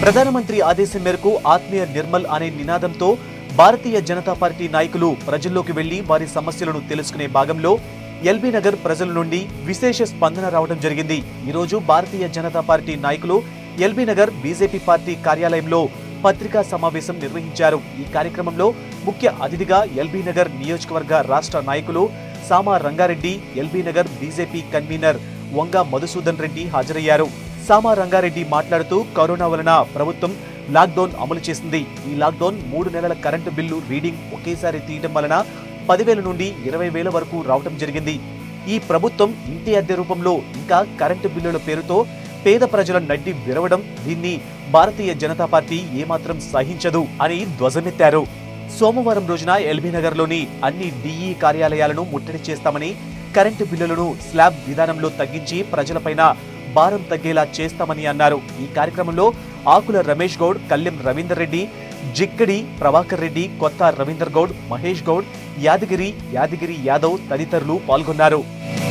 ప్రధానమంత్రి ఆదేశం మేరకు ఆత్మీయ నిర్మల్ అనే నినాదంతో భారతీయ జనతా పార్టీ నాయకులు ప్రజల్లోకి వెళ్లి వారి సమస్యలను తెలుసుకునే భాగంలో ఎల్బీ నగర్ ప్రజల నుండి విశేష స్పందన రావడం జరిగింది ఈ రోజు భారతీయ జనతా పార్టీ నాయకులు ఎల్బీ నగర్ బీజేపీ పార్టీ కార్యాలయంలో పత్రికా సమావేశం నిర్వహించారు ఈ కార్యక్రమంలో ముఖ్య అతిథిగా ఎల్బీ నగర్ నియోజకవర్గ రాష్ట్ర నాయకులు సామా రంగారెడ్డి ఎల్బీ నగర్ బీజేపీ కన్వీనర్ వంగ మధుసూదన్ రెడ్డి హాజరయ్యారు సామా రంగారెడ్డి మాట్లాడుతూ కరోనా వలన ప్రభుత్వం లాక్డౌన్ అమలు చేసింది ఈ లాక్డౌన్ మూడు నెలల కరెంటు బిల్లు రీడింగ్ ఒకేసారి తీయడం వలన పదివేల నుండి ఇరవై వేల వరకు రావటం జరిగింది ఈ ప్రభుత్వం ఇంటి అద్దె రూపంలో ఇంకా కరెంటు బిల్లుల పేరుతో పేద ప్రజల నడ్డి విరవడం దీన్ని భారతీయ జనతా పార్టీ ఏమాత్రం సహించదు అని ధ్వజమెత్తారు సోమవారం రోజున ఎల్బీ నగర్లోని అన్ని డిఈ కార్యాలయాలను ముట్టడి చేస్తామని కరెంటు బిల్లులను స్లాబ్ విధానంలో తగ్గించి ప్రజలపైన భారం తగ్గేలా చేస్తామని అన్నారు ఈ కార్యక్రమంలో ఆకుల రమేష్ గౌడ్ కల్లెం రవీందర్ రెడ్డి జిక్కడి ప్రభాకర్ రెడ్డి కొత్త రవీందర్ గౌడ్ మహేష్ గౌడ్ యాదగిరి యాదగిరి యాదవ్ తదితరులు పాల్గొన్నారు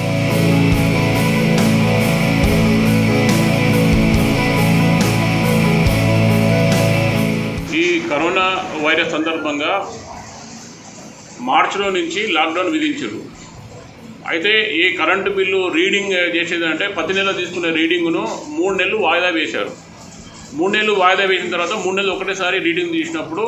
ఈ కరోనా వైరస్ సందర్భంగా మార్చిలో నుంచి లాక్డౌన్ విధించారు అయితే ఈ కరెంటు బిల్లు రీడింగ్ చేసేదంటే ప్రతి నెల తీసుకునే రీడింగ్ను మూడు నెలలు వాయిదా వేశారు మూడు నెలలు వాయిదా వేసిన తర్వాత మూడు నెలలు ఒకటేసారి రీడింగ్ తీసినప్పుడు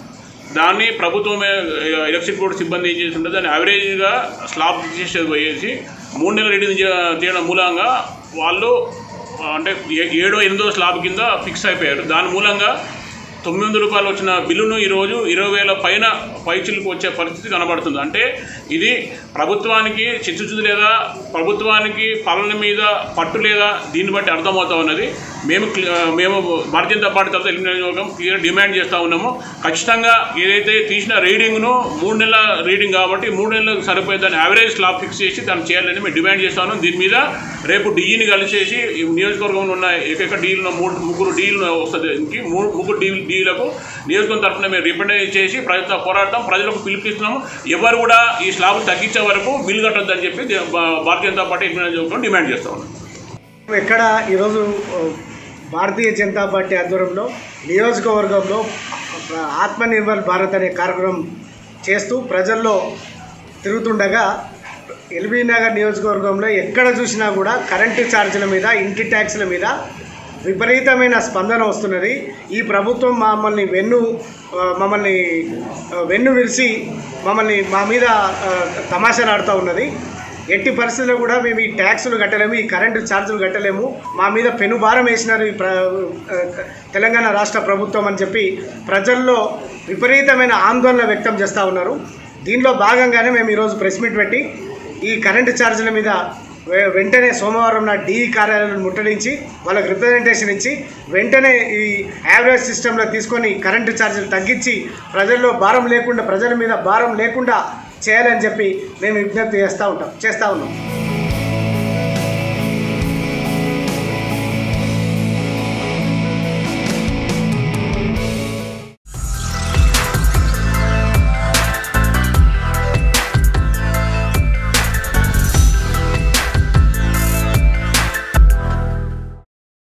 దాన్ని ప్రభుత్వమే ఎలక్ట్రిక్ బోర్డు సిబ్బంది ఏం చేసి ఉంటుంది దాన్ని యావరేజ్గా స్లాబ్ చేసేది పోయేసి మూడు నెలలు రీడింగ్ చే- తీయడం మూలంగా వాళ్ళు ఆ, అంటే ఏ- ఏడో ఎనిమిదో స్లాబ్ కింద ఫిక్స్ అయిపోయారు దాని మూలంగా తొమ్మిది వందల రూపాయలు వచ్చిన బిల్లును ఈరోజు ఇరవై వేల పైన పైచిలకు వచ్చే పరిస్థితి కనబడుతుంది అంటే ఇది ప్రభుత్వానికి చిచ్చుచుది లేదా ప్రభుత్వానికి పాలన మీద పట్టు లేదా దీన్ని బట్టి అర్థమవుతా ఉన్నది మేము క్లి- మేము భారతీయ జనతా పార్టీ తరఫున ఎలిమినేషన్ నియోజకవర్గం క్లియర్ డిమాండ్ చేస్తూ ఉన్నాము ఖచ్చితంగా ఏదైతే తీసిన రీడింగ్ను మూడు నెలల రీడింగ్ కాబట్టి మూడు నెలలకు సరిపోయే దాన్ని యావరేజ్ స్లాబ్ ఫిక్స్ చేసి దాన్ని చేయాలని మేము డిమాండ్ చేస్తా ఉన్నాం దీని మీద రేపు డీఈని కలిసేసి ఈ నియోజకవర్గంలో ఉన్న ఏకైక డీల్ మూడు ముగ్గురు డీల్ వస్తుంది దీనికి మూడు ముగ్గురు డీల్ డీలకు నియోజకవర్గం తరఫున మేము రిప్రజెంట్ చేసి ప్రజలతో పోరాడతాం ప్రజలకు పిలుపునిస్తున్నాము ఎవరు కూడా ఈ స్లాబ్ తగ్గించే వరకు బిల్లు కట్టొద్దని చెప్పి దే- భా- భారతీయ జనతా పార్టీ ఎలిమినేషన్ నియోజకవర్గం డిమాండ్ చేస్తా ఉన్నాం ఎక్కడ ఈరోజు ఆ, భారతీయ జనతా పార్టీ ఆధ్వర్యంలో నియోజకవర్గంలో ఆత్మనిర్భర్ భారత్ అనే కార్యక్రమం చేస్తూ ప్రజల్లో తిరుగుతుండగా ఎల్బీ నగర్ నియోజకవర్గంలో ఎక్కడ చూసినా కూడా కరెంటు ఛార్జీల మీద ఇంటి ట్యాక్స్ల మీద విపరీతమైన స్పందన వస్తున్నది ఈ ప్రభుత్వం మమ్మల్ని వెన్ను ఆ, మమ్మల్ని ఆ, వెన్ను విరిసి మమ్మల్ని మా మీద ఆ, తమాషాలు ఆడుతూ ఉన్నది ఎట్టి పరిస్థితుల్లో కూడా మేము ఈ ట్యాక్సులు కట్టలేము ఈ కరెంటు ఛార్జీలు కట్టలేము మా మీద పెనుభారం వేసినారు ఈ ప్ర ఆ, తెలంగాణ రాష్ట్ర ప్రభుత్వం అని చెప్పి ప్రజల్లో విపరీతమైన ఆందోళన వ్యక్తం చేస్తూ ఉన్నారు దీనిలో భాగంగానే మేము ఈరోజు ప్రెస్ మీట్ పెట్టి ఈ కరెంటు ఛార్జీల మీద వె- వెంటనే సోమవారం నా డిఈ కార్యాలయాలను ముట్టడించి వాళ్ళకి రిప్రజెంటేషన్ ఇచ్చి వెంటనే ఈ యావరేజ్ సిస్టంలో తీసుకొని కరెంటు ఛార్జీలు తగ్గించి ప్రజల్లో భారం లేకుండా ప్రజల మీద భారం లేకుండా చేయాలని చెప్పి మేము విజ్ఞప్తి చేస్తూ ఉంటాం చేస్తూ ఉన్నాం